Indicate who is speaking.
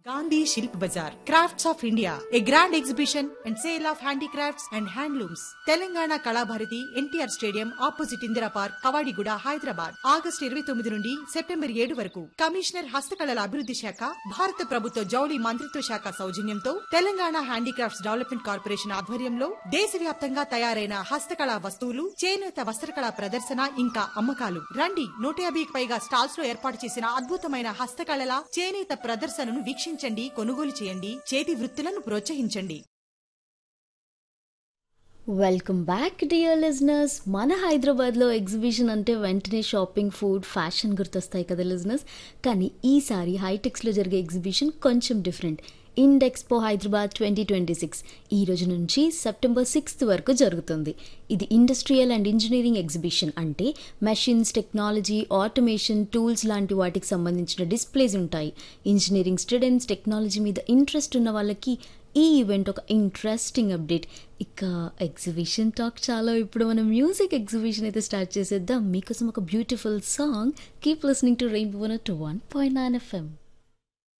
Speaker 1: Gandhi Shilp Bazaar, Crafts of India, a grand exhibition and sale of handicrafts and handlooms. Telangana Kalabharathi NTR stadium opposite Indira park Kavadiguda Hyderabad August ఇరవై తొమ్మిది నుండి September ఏడు వరకు commissioner హస్తకళల అభివృద్ధి శాఖ భారత ప్రభుత్వ జౌళి మంత్రిత్వ శాఖ సౌజన్యంతో తెలంగాణ హ్యాండీక్రాఫ్ట్స్ డెవలప్మెంట్ కార్పొరేషన్ ఆధ్వర్యంలో దేశవ్యాప్తంగా తయారైన హస్తకళా వస్తువులు చేనేత వస్త్రకళా ప్రదర్శన ఇంకా అమ్మకాలు రండి నూట యాభైకి పైగా స్టాల్స్ లో ఏర్పాటు చేసిన అద్భుతమైన హస్తకళల చేనేత ప్రదర్శనను వీక్షించండి కొనుగోలు చేయండి చేతి వృత్తులను ప్రోత్సహించండి
Speaker 2: వెల్కమ్ బ్యాక్ డియర్ లిజనర్స్ మన హైదరాబాద్లో ఎగ్జిబిషన్ అంటే వెంటనే షాపింగ్ ఫుడ్ ఫ్యాషన్ గుర్తొస్తాయి కదా లిజనర్స్ కానీ ఈసారి హైటెక్స్లో జరిగే ఎగ్జిబిషన్ కొంచెం different Indexpo Hyderabad twenty twenty six ఈ రోజు నుంచి సెప్టెంబర్ సిక్స్త్ వరకు జరుగుతుంది ఇది ఇండస్ట్రియల్ అండ్ ఇంజనీరింగ్ ఎగ్జిబిషన్ అంటే మెషిన్స్ టెక్నాలజీ ఆటోమేషన్ టూల్స్ లాంటి వాటికి సంబంధించిన డిస్ప్లేస్ ఉంటాయి ఇంజనీరింగ్ స్టూడెంట్స్ టెక్నాలజీ మీద ఇంట్రెస్ట్ ఉన్న వాళ్ళకి ఈ ఈవెంట్ ఒక ఇంట్రెస్టింగ్ అప్డేట్ ఇక ఎగ్జిబిషన్ టాక్ చాలా ఇప్పుడు మనం మ్యూజిక్ ఎగ్జిబిషన్ అయితే స్టార్ట్ చేసేద్దాం మీకోసం ఒక beautiful song keep listening to rainbow two one point nine FM